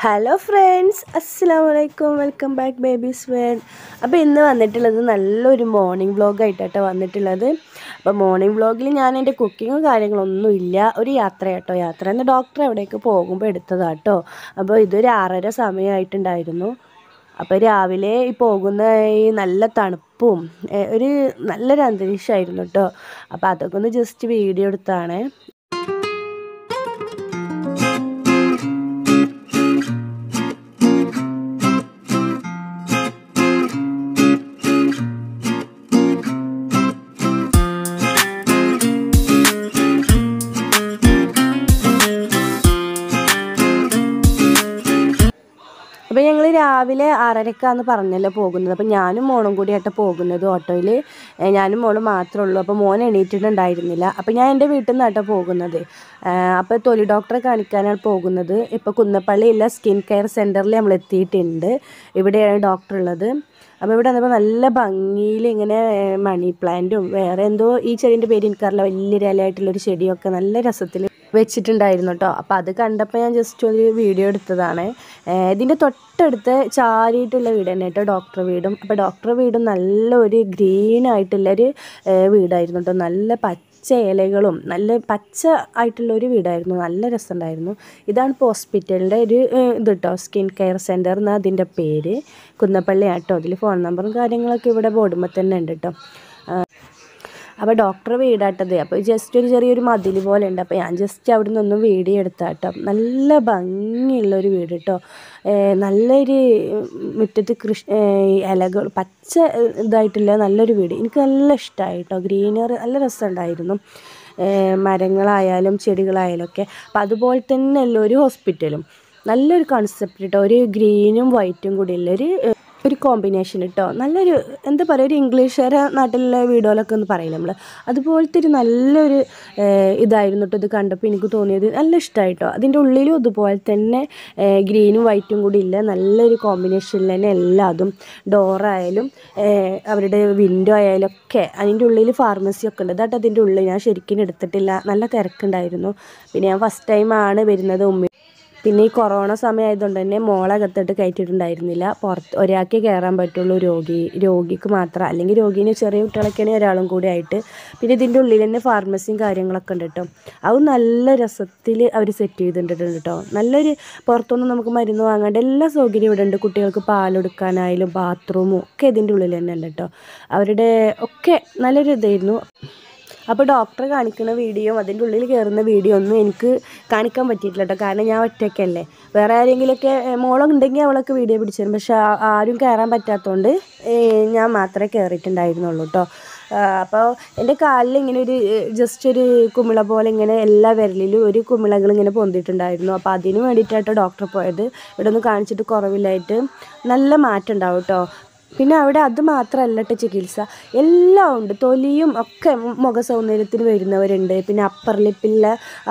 hello friends അസ്സാം വലൈക്കും welcome back babies world അപ്പോൾ ഇന്ന് വന്നിട്ടുള്ളത് നല്ലൊരു മോർണിംഗ് വ്ളോഗായിട്ടാട്ടോ വന്നിട്ടുള്ളത് അപ്പോൾ മോർണിംഗ് വ്ളോഗിൽ ഞാൻ എൻ്റെ കുക്കിങ്ങും കാര്യങ്ങളൊന്നും ഇല്ല ഒരു യാത്ര കേട്ടോ യാത്ര എന്ന് ഡോക്ടർ എവിടേക്ക് പോകുമ്പോൾ എടുത്തതാട്ടോ അപ്പോൾ ഇതൊരു ആറര സമയമായിട്ടുണ്ടായിരുന്നു അപ്പോൾ രാവിലെ ഈ പോകുന്ന ഈ നല്ല തണുപ്പും ഏ, ഒരു നല്ലൊരു അന്തരീക്ഷമായിരുന്നു കേട്ടോ അപ്പോൾ അതൊക്കെ ഒന്ന് ജസ്റ്റ് വീഡിയോ എടുത്താണ് അപ്പോൾ ഞങ്ങൾ രാവിലെ ആറരക്കാന്ന് പറഞ്ഞല്ലോ പോകുന്നത് അപ്പോൾ ഞാനും മോളും കൂടിയായിട്ട് പോകുന്നത് ഓട്ടോയിൽ ഞാനും മോളും മാത്രമേ ഉള്ളൂ അപ്പോൾ മോൻ എണീറ്റിട്ടുണ്ടായിരുന്നില്ല അപ്പോൾ ഞാൻ എൻ്റെ വീട്ടിൽ നിന്നാട്ടോ പോകുന്നത് അപ്പോൾ തൊലി ഡോക്ടറെ കാണിക്കാനാണ് പോകുന്നത് ഇപ്പോൾ കുന്നപ്പള്ളിയില്ല സ്കിൻ കെയർ സെൻറ്ററിൽ നമ്മൾ എത്തിയിട്ടുണ്ട് ഇവിടെയാണ് ഡോക്ടർ ഉള്ളത് അപ്പോൾ ഇവിടെ വന്നപ്പോൾ നല്ല ഭംഗിയിൽ ഇങ്ങനെ ഏഹ്, മണി പ്ലാന്റും വേറെ എന്തോ ഈ ചെടീൻ്റെ പേര് എനിക്കറിയില്ല വലിയൊരു ഇലയായിട്ടുള്ളൊരു ചെടിയൊക്കെ നല്ല രസത്തിൽ വെച്ചിട്ടുണ്ടായിരുന്നു കേട്ടോ അപ്പോൾ അത് കണ്ടപ്പോൾ ഞാൻ ജസ്റ്റ് ഒരു വീഡിയോ എടുത്തതാണ് ഏഹ്, ഇതിൻ്റെ തൊട്ടടുത്ത് ചാരിയിട്ടുള്ള വീട് തന്നെ കേട്ടോ ഡോക്ടർ വീടും അപ്പോൾ ഡോക്ടർ വീടും നല്ല ഒരു ഗ്രീൻ ആയിട്ടുള്ളൊരു ഏഹ്, വീടായിരുന്നു കേട്ടോ നല്ല പച്ച ഇലകളും നല്ല പച്ച ആയിട്ടുള്ള ഒരു വീടായിരുന്നു നല്ല രസമുണ്ടായിരുന്നു ഇതാണ് ഇപ്പോൾ ഹോസ്പിറ്റലിൻ്റെ ഒരു ഏഹ്, ഇത് കേട്ടോ സ്കിൻ കെയർ സെൻറ്റർ എന്നാണ് അതിൻ്റെ പേര് കുന്നപ്പള്ളി ആട്ടോ അതിൽ ഫോൺ നമ്പറും കാര്യങ്ങളൊക്കെ ഇവിടെ ബോർഡുമ്പോൾ തന്നെ ഉണ്ട് കേട്ടോ അപ്പോൾ ഡോക്ടർ വീടാട്ടത് അപ്പോൾ ജസ്റ്റ് ഒരു ചെറിയൊരു മതിൽ പോലെ ഉണ്ട് അപ്പോൾ ഞാൻ ജസ്റ്റ് അവിടെ നിന്നൊന്നും വീഡിയോ എടുത്താട്ടോ നല്ല ഭംഗിയുള്ള ഒരു വീട് കേട്ടോ ഏഹ് നല്ലൊരു മുറ്റത്ത് കൃഷി ഏഹ് ഇലകൾ പച്ച ഇതായിട്ടുള്ള നല്ലൊരു വീട് എനിക്ക് നല്ല ഇഷ്ടമായി കേട്ടോ ഗ്രീനറി നല്ല രസമുണ്ടായിരുന്നു ഏഹ് മരങ്ങളായാലും ചെടികളായാലും ഒക്കെ അപ്പം അതുപോലെ തന്നെ അല്ല ഒരു ഹോസ്പിറ്റലും നല്ലൊരു കൺസെപ്റ്റ് കേട്ടോ ഒരു ഗ്രീനും വൈറ്റും കൂടി ഉള്ള ഒരു ഏഹ്, ഒരു കോമ്പിനേഷൻ കേട്ടോ നല്ലൊരു എന്താ പറയുക ഒരു ഇംഗ്ലീഷുകാരെ നാട്ടിലെ വീഡിയോയിലൊക്കെ ഒന്ന് പറയില്ല നമ്മൾ അതുപോലത്തെ ഒരു നല്ലൊരു ഏഹ്, ഇതായിരുന്നു കേട്ടോ ഇത് കണ്ടപ്പോൾ എനിക്ക് തോന്നിയത് നല്ല ഇഷ്ടമായിട്ടോ അതിൻ്റെ ഉള്ളിലും ഇതുപോലെ തന്നെ ഏഹ്, ഗ്രീനും വൈറ്റും കൂടി ഇല്ല നല്ലൊരു കോമ്പിനേഷനിൽ തന്നെ എല്ലാതും ഡോറായാലും ഏഹ്, അവരുടെ വിൻഡോ ആയാലും ഒക്കെ അതിൻ്റെ ഉള്ളിൽ ഫാർമസി ഒക്കെ ഉണ്ട് അതാട്ടോ അതിൻ്റെ ഉള്ളിൽ ഞാൻ ശരിക്കും എടുത്തിട്ടില്ല നല്ല തിരക്കുണ്ടായിരുന്നു പിന്നെ ഞാൻ ഫസ്റ്റ് ടൈമാണ് വരുന്നത് ഉമ്മ പിന്നെ ഈ കൊറോണ സമയമായതുകൊണ്ട് തന്നെ മോളെ അകത്തിട്ട് കയറ്റിയിട്ടുണ്ടായിരുന്നില്ല പുറത്ത് ഒരാൾക്ക് കയറാൻ പറ്റുള്ളൂ രോഗി രോഗിക്ക് മാത്രം അല്ലെങ്കിൽ രോഗീന് ചെറിയ കുട്ടികളൊക്കെയാണെങ്കിൽ ഒരാളും കൂടി ആയിട്ട് പിന്നെ ഇതിൻ്റെ ഉള്ളിൽ തന്നെ ഫാർമസിയും കാര്യങ്ങളൊക്കെ ഉണ്ട് കേട്ടോ അത് നല്ല രസത്തിൽ അവർ സെറ്റ് ചെയ്തിട്ടുണ്ട് കേട്ടോ നല്ലൊരു പുറത്തൊന്നും നമുക്ക് മരുന്ന് വാങ്ങേണ്ട എല്ലാ സൗകര്യവും ഇവിടെ ഉണ്ട് കുട്ടികൾക്ക് പാലെടുക്കാനായാലും ബാത്റൂമും ഒക്കെ ഇതിൻ്റെ ഉള്ളിൽ തന്നെ ഉണ്ട് കേട്ടോ അവരുടെ ഒക്കെ നല്ലൊരു ഇതായിരുന്നു അപ്പോൾ ഡോക്ടറെ കാണിക്കുന്ന വീഡിയോ അതിൻ്റെ ഉള്ളിൽ കയറുന്ന വീഡിയോ ഒന്നും എനിക്ക് കാണിക്കാൻ പറ്റിയിട്ടില്ല കേട്ടോ കാരണം ഞാൻ ഒറ്റയ്ക്കല്ലേ വേറെ ആരെങ്കിലുമൊക്കെ ഏഹ്, മോളുണ്ടെങ്കിൽ അവളൊക്കെ വീഡിയോ പിടിച്ചിരുന്നു പക്ഷെ ആ- ആരും കയറാൻ പറ്റാത്തതുകൊണ്ട് ഏഹ്, ഞാൻ മാത്രമേ കയറിയിട്ടുണ്ടായിരുന്നുള്ളൂ കേട്ടോ അപ്പോൾ എൻ്റെ കാലിൽ ഇങ്ങനെ ഒരു ജസ്റ്റ് ഒരു കുമിള പോലെ ഇങ്ങനെ എല്ലാ വിരലിലും ഒരു കുമിളകൾ ഇങ്ങനെ പൊന്തിയിട്ടുണ്ടായിരുന്നു അപ്പോൾ അതിന് വേണ്ടിയിട്ടാട്ടോ ഡോക്ടറെ പോയത് ഇവിടെ ഒന്ന് കാണിച്ചിട്ട് കുറവില്ലായിട്ട് നല്ല മാറ്റം ഉണ്ടാവും കേട്ടോ പിന്നെ അവിടെ അത് മാത്രമല്ല കേട്ടോ ചികിത്സ എല്ലാം ഉണ്ട് തൊലിയും ഒക്കെ മുഖ സൗന്ദര്യത്തിന് വരുന്നവരുണ്ട് പിന്നെ അപ്പർ ലിപ്പിലെ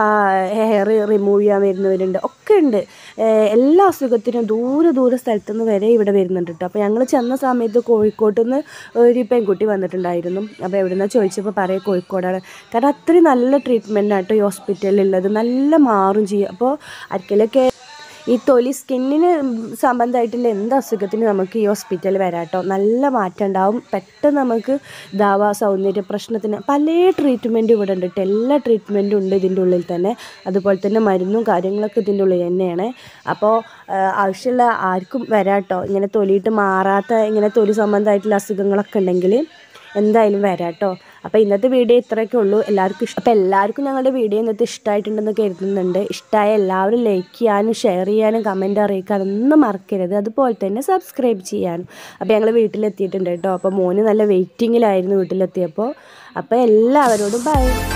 ഹെയർ റിമൂവ് ചെയ്യാൻ വരുന്നവരുണ്ട് ഒക്കെ ഉണ്ട് ഏഹ് എല്ലാ അസുഖത്തിനും ദൂരെ ദൂരെ സ്ഥലത്തുനിന്ന് വരെ ഇവിടെ വരുന്നുണ്ട് കേട്ടോ അപ്പോൾ ഞങ്ങൾ ചെന്ന സമയത്ത് കോഴിക്കോട്ട് നിന്ന് ഒരു പെൺകുട്ടി വന്നിട്ടുണ്ടായിരുന്നു അപ്പോൾ എവിടെ നിന്നാണ് ചോദിച്ചപ്പോൾ പറയാം കോഴിക്കോടാണ് കാരണം അത്രയും നല്ല ട്രീറ്റ്മെൻറ്റ് ആട്ടോ ഈ ഹോസ്പിറ്റലിൽ ഉള്ളത് നല്ല മാറും ചെയ്യും അപ്പോൾ ആർക്കെങ്കിലൊക്കെ ഈ തൊലി സ്കിന്നിന് സംബന്ധമായിട്ടുള്ള എന്ത് അസുഖത്തിന് നമുക്ക് ഈ ഹോസ്പിറ്റലിൽ വരാം കേട്ടോ നല്ല മാറ്റം ഉണ്ടാവും പെട്ടെന്ന് നമുക്ക് ദാവ സൗന്ദര്യ പ്രശ്നത്തിന് പല ട്രീറ്റ്മെൻറ്റും ഇവിടെ ഉണ്ട് കേട്ടോ എല്ലാ ട്രീറ്റ്മെൻറ്റും ഉണ്ട് ഇതിൻ്റെ ഉള്ളിൽ തന്നെ അതുപോലെ തന്നെ മരുന്നും കാര്യങ്ങളൊക്കെ ഇതിൻ്റെ ഉള്ളിൽ തന്നെയാണ് അപ്പോൾ ആവശ്യമുള്ള ആർക്കും വരാം കേട്ടോ ഇങ്ങനെ തൊലിയിട്ട് മാറാത്ത ഇങ്ങനെ തൊലി സംബന്ധമായിട്ടുള്ള അസുഖങ്ങളൊക്കെ ഉണ്ടെങ്കിൽ എന്തായാലും വരാം കേട്ടോ അപ്പോൾ ഇന്നത്തെ വീഡിയോ ഇത്രയൊക്കെ ഉള്ളൂ എല്ലാവർക്കും ഇഷ്ടം അപ്പോൾ എല്ലാവർക്കും ഞങ്ങളുടെ വീഡിയോ ഇന്നത്തെ ഇഷ്ടമായിട്ടുണ്ടെന്ന് കരുതുന്നുണ്ട് ഇഷ്ടമായ എല്ലാവരും ലൈക്ക് ചെയ്യാനും ഷെയർ ചെയ്യാനും കമൻറ്റ് അറിയിക്കാനൊന്നും മറക്കരുത് അതുപോലെ തന്നെ സബ്സ്ക്രൈബ് ചെയ്യാനും അപ്പോൾ ഞങ്ങൾ വീട്ടിലെത്തിയിട്ടുണ്ട് കേട്ടോ അപ്പോൾ മോന് നല്ല വെയിറ്റിങ്ങിലായിരുന്നു വീട്ടിലെത്തിയപ്പോൾ അപ്പോൾ എല്ലാവരോടും ബൈ